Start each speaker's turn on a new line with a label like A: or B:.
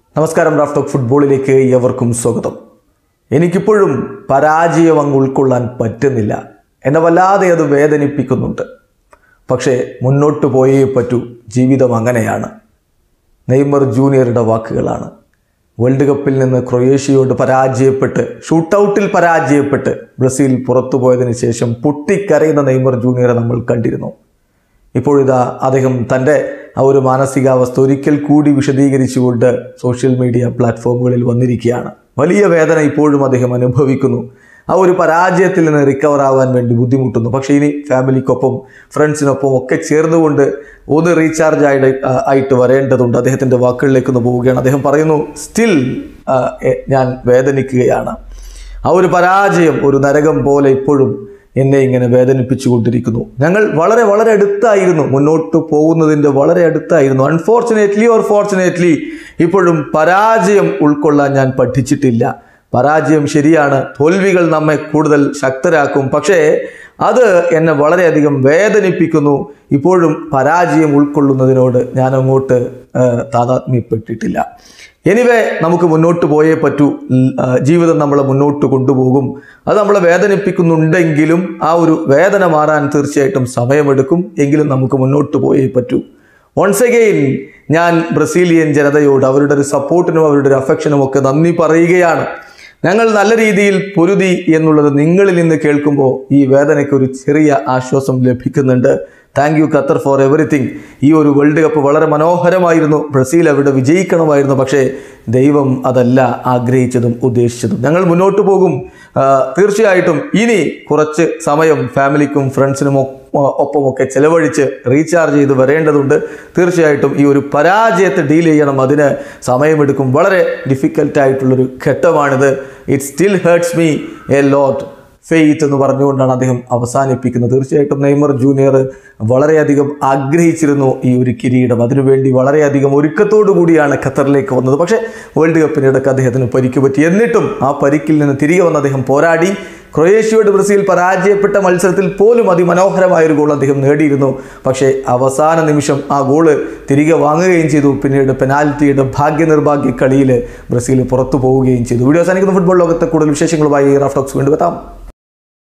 A: നമസ്കാരം റാഫ്റ്റോക്ക് ഫുട്ബോളിലേക്ക് ഏവർക്കും സ്വാഗതം എനിക്കിപ്പോഴും പരാജയം അങ്ങ് ഉൾക്കൊള്ളാൻ പറ്റുന്നില്ല എന്നെ വല്ലാതെ അത് വേദനിപ്പിക്കുന്നുണ്ട് പക്ഷേ മുന്നോട്ട് പോയേ പറ്റൂ ജീവിതം അങ്ങനെയാണ് നെയ്മർ ജൂനിയറുടെ വാക്കുകളാണ് വേൾഡ് കപ്പിൽ നിന്ന് ക്രൊയേഷ്യയോട് പരാജയപ്പെട്ട് ഷൂട്ടൗട്ടിൽ പരാജയപ്പെട്ട് ബ്രസീൽ പുറത്തു പോയതിനു ശേഷം പൊട്ടിക്കരയുന്ന നെയ്മർ ജൂനിയറെ നമ്മൾ കണ്ടിരുന്നു ഇപ്പോഴിതാ അദ്ദേഹം തൻ്റെ ആ ഒരു മാനസികാവസ്ഥ ഒരിക്കൽ കൂടി വിശദീകരിച്ചുകൊണ്ട് സോഷ്യൽ മീഡിയ പ്ലാറ്റ്ഫോമുകളിൽ വന്നിരിക്കുകയാണ് വലിയ വേദന ഇപ്പോഴും അദ്ദേഹം അനുഭവിക്കുന്നു ആ ഒരു പരാജയത്തിൽ നിന്ന് റിക്കവർ ആവാൻ വേണ്ടി ബുദ്ധിമുട്ടുന്നു പക്ഷേ ഇനി ഫാമിലിക്കൊപ്പം ഫ്രണ്ട്സിനൊപ്പം ഒക്കെ ചേർന്നുകൊണ്ട് ഒന്ന് റീചാർജ് ആയിട്ട് ആയിട്ട് വരേണ്ടതുണ്ട് അദ്ദേഹത്തിൻ്റെ വാക്കുകളിലേക്ക് ഒന്ന് പോവുകയാണ് അദ്ദേഹം പറയുന്നു സ്റ്റിൽ ഞാൻ വേദനിക്കുകയാണ് ആ ഒരു പരാജയം ഒരു നരകം പോലെ ഇപ്പോഴും എന്നെ ഇങ്ങനെ വേദനിപ്പിച്ചുകൊണ്ടിരിക്കുന്നു ഞങ്ങൾ വളരെ വളരെ അടുത്തായിരുന്നു മുന്നോട്ട് പോകുന്നതിൻ്റെ വളരെ അടുത്തായിരുന്നു അൺഫോർച്ചുനേറ്റ്ലി ഓർ ഫോർച്ചുനേറ്റ്ലി ഇപ്പോഴും പരാജയം ഉൾക്കൊള്ളാൻ ഞാൻ പഠിച്ചിട്ടില്ല പരാജയം ശരിയാണ് തോൽവികൾ നമ്മെ കൂടുതൽ ശക്തരാക്കും പക്ഷേ അത് എന്നെ വളരെയധികം വേദനിപ്പിക്കുന്നു ഇപ്പോഴും പരാജയം ഉൾക്കൊള്ളുന്നതിനോട് ഞാൻ അങ്ങോട്ട് ആ, താതാത്മ്യപ്പെട്ടിട്ടില്ല എനിവേ നമുക്ക് മുന്നോട്ട് പോയേ പറ്റൂ ൽ- ആ, ജീവിതം നമ്മളെ മുന്നോട്ട് കൊണ്ടുപോകും അത് നമ്മളെ വേദനിപ്പിക്കുന്നുണ്ടെങ്കിലും ആ ഒരു വേദന മാറാൻ തീർച്ചയായിട്ടും സമയമെടുക്കും എങ്കിലും നമുക്ക് മുന്നോട്ട് പോയേ പറ്റൂ വൺസ് അഗെയിൻ ഞാൻ ബ്രസീലിയൻ ജനതയോട് അവരുടെ ഒരു സപ്പോർട്ടിനും അവരുടെ ഒരു അഫക്ഷനും ഒക്കെ നന്ദി പറയുകയാണ് ഞങ്ങൾ നല്ല രീതിയിൽ പൊരുതി എന്നുള്ളത് നിങ്ങളിൽ നിന്ന് കേൾക്കുമ്പോൾ ഈ വേദനയ്ക്ക് ഒരു ചെറിയ ആശ്വാസം ലഭിക്കുന്നുണ്ട് thank you Qatar for everything ഈ ഒരു വേൾഡ് കപ്പ് വളരെ മനോഹരമായിരുന്നു ബ്രസീൽ അവിടെ വിജയിക്കണമായിരുന്നു പക്ഷേ ദൈവം അതല്ല ആഗ്രഹിച്ചതും ഉദ്ദേശിച്ചതും ഞങ്ങൾ മുന്നോട്ട് പോകും ആ, തീർച്ചയായിട്ടും ഇനി കുറച്ച് സമയം ഫാമിലിക്കും ഫ്രണ്ട്സിനും ഒ- ഒപ്പമൊക്കെ ചെലവഴിച്ച് റീചാർജ് ചെയ്ത് വരേണ്ടതുണ്ട് തീർച്ചയായിട്ടും ഈ ഒരു പരാജയത്തെ ഡീൽ ചെയ്യണം അതിന് സമയമെടുക്കും വളരെ ഡിഫിക്കൽട്ടായിട്ടുള്ളൊരു ഘട്ടമാണിത് it still hurts me a lot faith എന്ന് പറഞ്ഞുകൊണ്ടാണ് അദ്ദേഹം അവസാനിപ്പിക്കുന്നത് തീർച്ചയായിട്ടും നെയ്മർ ജൂനിയർ വളരെയധികം ആഗ്രഹിച്ചിരുന്നു ഈ ഒരു കിരീടം അതിനുവേണ്ടി വളരെയധികം ഒരുക്കത്തോടു കൂടിയാണ് ഖത്തറിലേക്ക് വന്നത് പക്ഷേ വേൾഡ് കപ്പിനിടക്ക് അദ്ദേഹത്തിന് പരിക്ക് പറ്റി എന്നിട്ടും ആ പരിക്കിൽ നിന്ന് തിരികെ വന്ന് അദ്ദേഹം പോരാടി ക്രൊയേഷ്യയോട് ബ്രസീൽ പരാജയപ്പെട്ട മത്സരത്തിൽ പോലും അതിമനോഹരമായ ഒരു ഗോൾ അദ്ദേഹം നേടിയിരുന്നു പക്ഷേ അവസാന നിമിഷം ആ ഗോള് തിരികെ വാങ്ങുകയും ചെയ്തു പിന്നീട് പെനാൽറ്റിയുടെ ഭാഗ്യനിർഭാഗ്യ കളിയിൽ ബ്രസീൽ പുറത്തു പോവുകയും ചെയ്തു വീഡിയോ അവസാനിക്കുന്ന ഫുട്ബോൾ ലോകത്തെ കൂടുതൽ വിശേഷങ്ങളുമായി റാഫ്റ്റോക്സ് വീണ്ടും എത്താം